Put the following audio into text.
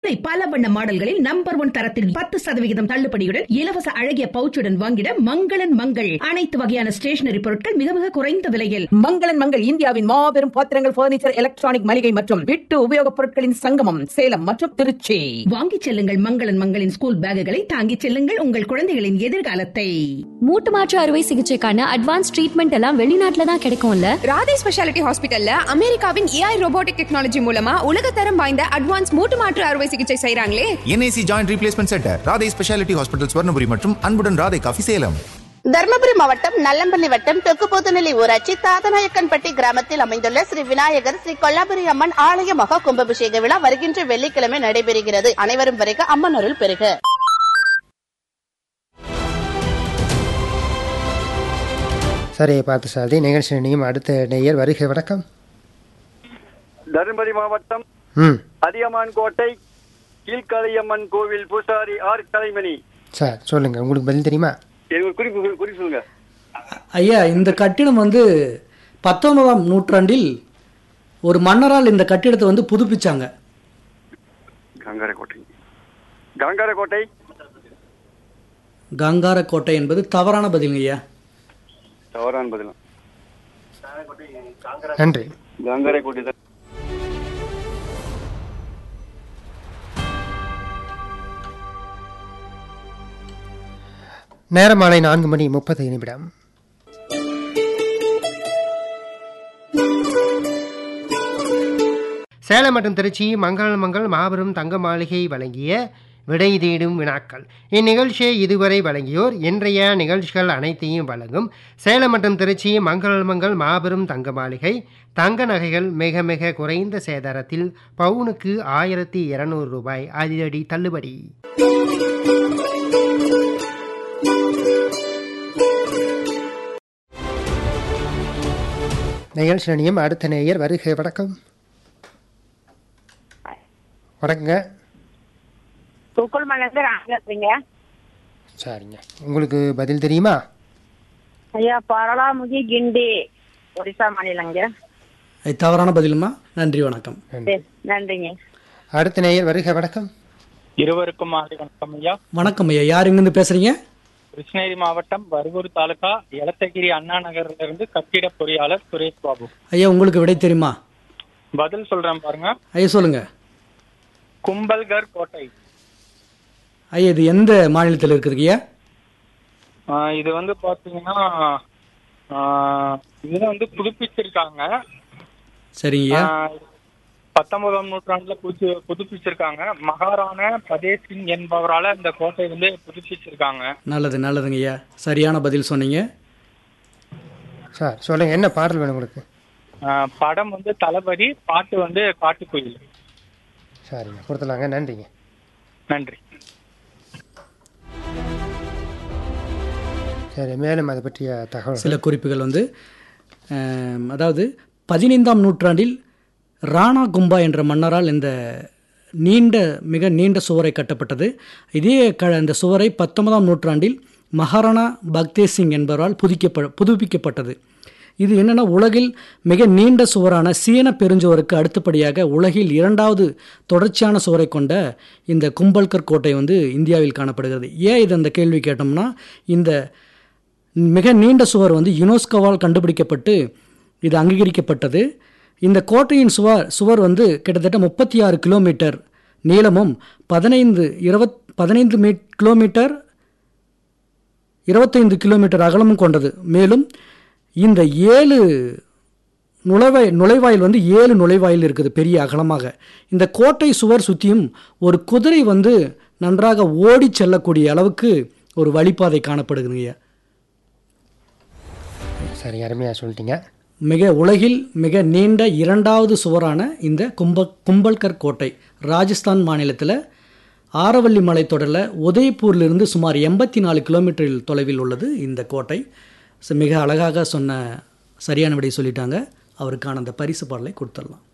குழந்தை பல வண்ண மாடல்களில் நம்பர் ஒன் தரத்தில் பத்து சதவிகிதம் தள்ளுபடியுடன் இலவச அழகிய பவுச்சுடன் வாங்கிட மங்களன் மங்கள் அனைத்து வகையான ஸ்டேஷனரி பொருட்கள் மிக மிக குறைந்த விலையில் மங்களன் மங்கள் இந்தியாவின் மாபெரும் பாத்திரங்கள் பர்னிச்சர் எலக்ட்ரானிக் மளிகை மற்றும் வீட்டு உபயோகப் பொருட்களின் சங்கமம் சேலம் மற்றும் திருச்சி வாங்கிச் செல்லுங்கள் மங்களன் மங்களின் ஸ்கூல் பேக்குகளை தாங்கிச் செல்லுங்கள் உங்கள் குழந்தைகளின் எதிர்காலத்தை மூட்டு மாற்று அறுவை சிகிச்சைக்கான அட்வான்ஸ் ட்ரீட்மெண்ட் எல்லாம் வெளிநாட்டுல தான் கிடைக்கும்ல ராதே ஸ்பெஷாலிட்டி ஹாஸ்பிட்டல்ல அமெரிக்காவின் ஏஐ ரோபோட்டிக் டெக்னாலஜி மூலமா உலகத்தரம் வாய்ந்த அட்வான்ஸ் மூட்டு மாற்று அறுவை சிகிச்சை செய்றாங்களே NIC joint replacement center Radhai speciality hospital Swarnapuri மற்றும் அன்புடன் ராதை காஃபி சேலம் தர்மபுரி மாவட்டம் நல்லம்பள்ளி வட்டம் தெற்குபோத்துநிலை ஊராட்சி தாதநாயக்கன்பட்டி கிராமத்தில் அமைந்துள்ள ஸ்ரீ விநாயகர் ஸ்ரீ கொல்லாபுரி அம்மன் ஆலய மகா கும்பாபிஷேக விழா வருகின்ற வெள்ளிக்கிழமை நடைபெறுகிறது அனைவரும் வருக அம்மன் அருள் பெறுக சரி பார்த்து சாதி நிகழ்ச்சி நினையும் அடுத்த நேயர் வருகை வணக்கம் தருமபுரி மாவட்டம் ம் அதியமான் கோட்டை கீழ்காளியம்மன் கோவில் பூசாரி ஆர் கலைமணி சார் சொல்லுங்கள் உங்களுக்கு பதில் தெரியுமா எனக்கு ஒரு குறிப்பு குறிப்பு சொல்லுங்க ஐயா இந்த கட்டிடம் வந்து பத்தொன்பதாம் நூற்றாண்டில் ஒரு மன்னரால் இந்த கட்டிடத்தை வந்து புதுப்பிச்சாங்க கங்கார கோட்டை கங்கார கோட்டை கங்கார கோட்டை என்பது தவறான பதிலுங்க ஐயா தவறான பதிலும் நன்றி கங்கார கோட்டை தான் நேரம் மாலை நான்கு மணி முப்பது நிமிடம் சேலம் மற்றும் திருச்சி மங்கள மங்கள் மாபெரும் தங்க மாளிகை வழங்கிய விடை தேடும் வினாக்கள் இந்நிகழ்ச்சியை இதுவரை வழங்கியோர் இன்றைய நிகழ்ச்சிகள் அனைத்தையும் வழங்கும் சேலம் மற்றும் திருச்சி மங்கள மங்கள் மாபெரும் தங்க மாளிகை தங்க நகைகள் மிக மிக குறைந்த சேதாரத்தில் பவுனுக்கு ஆயிரத்தி இருநூறு ரூபாய் அதிரடி தள்ளுபடி நிகழ்ச்சி நிலையம் அடுத்த நேயர் வருகை வணக்கம் வணக்கங்க தூக்குள் மலேருந்து ராமலட்சுமிங்க சரிங்க உங்களுக்கு பதில் தெரியுமா ஐயா பரலாமுகி கிண்டி ஒரிசா மாநிலங்க அது தவறான பதிலுமா நன்றி வணக்கம் நன்றி. சரி, நன்றிங்க அடுத்த நேயர் வருகை வணக்கம் இருவருக்கும் மாலை வணக்கம் ஐயா வணக்கம் ஐயா யார் எங்கேருந்து பேசுறீங்க கிருஷ்ணகிரி மாவட்டம் பருகூர் தாலுகா எலத்தகிரி அண்ணா நகர்ல இருந்து கட்டிட பொறியாளர் சுரேஷ் பாபு ஐயா உங்களுக்கு விடை தெரியுமா பதில் சொல்றேன் பாருங்க ஐயா சொல்லுங்க கும்பல்கர் கோட்டை ஐயா இது எந்த மாநிலத்தில் இருக்குதுங்க ஐயா ஆஹ் இது வந்து பாத்தீங்கன்னா ஆஹ் இது வந்து புதுப்பிச்சிருக்காங்க சரிங்க ஐயா ஆஹ் பத்தொன்பதாம் நூற்றாண்டுல புது புதுப்பிச்சிருக்காங்க மகாராணா பதேஷ் சிங் என்பவரால இந்த கோட்டை வந்து புதுப்பிச்சிருக்காங்க நல்லது நல்லதுங்க ஐயா சரியான பதில் சொன்னீங்க சார் சொல்லுங்க என்ன பாடல் வேணும் உங்களுக்கு ஆஹ் படம் வந்து தளபதி பாட்டு வந்து காட்டுக்குயில் சரிங்க கொடுத்துலாங்க நன்றிங்க நன்றி சரி மேலும் அதை பற்றிய தகவல் சில குறிப்புகள் வந்து ஆம், அதாவது பதினைந்தாம் நூற்றாண்டில் ராணா கும்பா என்ற மன்னரால் இந்த நீண்ட மிக நீண்ட சுவரை கட்டப்பட்டது இதே க இந்த சுவரை பத்தொன்பதாம் நூற்றாண்டில் மகாராணா பக்தேவ் சிங் என்பவரால் புதுக்கப்ப புதுப்பிக்கப்பட்டது இது என்னென்னா உலகில் மிக நீண்ட சுவரான சீன பெருஞ்சுவருக்கு அடுத்தபடியாக உலகில் இரண்டாவது தொடர்ச்சியான சுவரை கொண்ட இந்த கும்பல்கர் கோட்டை வந்து இந்தியாவில் காணப்படுகிறது ஏன் இது அந்த கேள்வி கேட்டோம்னா இந்த மிக நீண்ட சுவர் வந்து யுனெஸ்கோவால் கண்டுபிடிக்கப்பட்டு இது அங்கீகரிக்கப்பட்டது இந்த கோட்டையின் சுவர் சுவர் வந்து கிட்டத்தட்ட முப்பத்தி ஆறு கிலோமீட்டர் நீளமும் பதினைந்து இருபத் பதினைந்து மீ கிலோமீட்டர் இருபத்தைந்து கிலோமீட்டர் அகலமும் கொண்டது மேலும் இந்த ஏழு நுழைவாய் நுழைவாயில் வந்து ஏழு நுழைவாயில் இருக்குது பெரிய அகலமாக இந்த கோட்டை சுவர் சுற்றியும் ஒரு குதிரை வந்து நன்றாக ஓடி செல்லக்கூடிய அளவுக்கு ஒரு வழிப்பாதை காணப்படுதுங்க சரி அருமையாக சொல்லிட்டீங்க மிக உலகில் மிக நீண்ட இரண்டாவது சுவரான இந்த கும்ப கும்பல்கர் கோட்டை ராஜஸ்தான் மாநிலத்தில் ஆரவல்லி மலைத்தொடரில் உதய்பூரிலிருந்து சுமார் எண்பத்தி நாலு கிலோமீட்டர் தொலைவில் உள்ளது இந்த கோட்டை ஸோ மிக அழகாக சொன்ன சரியான விடை சொல்லிட்டாங்க அவருக்கான அந்த பரிசு பாடலை கொடுத்துடலாம்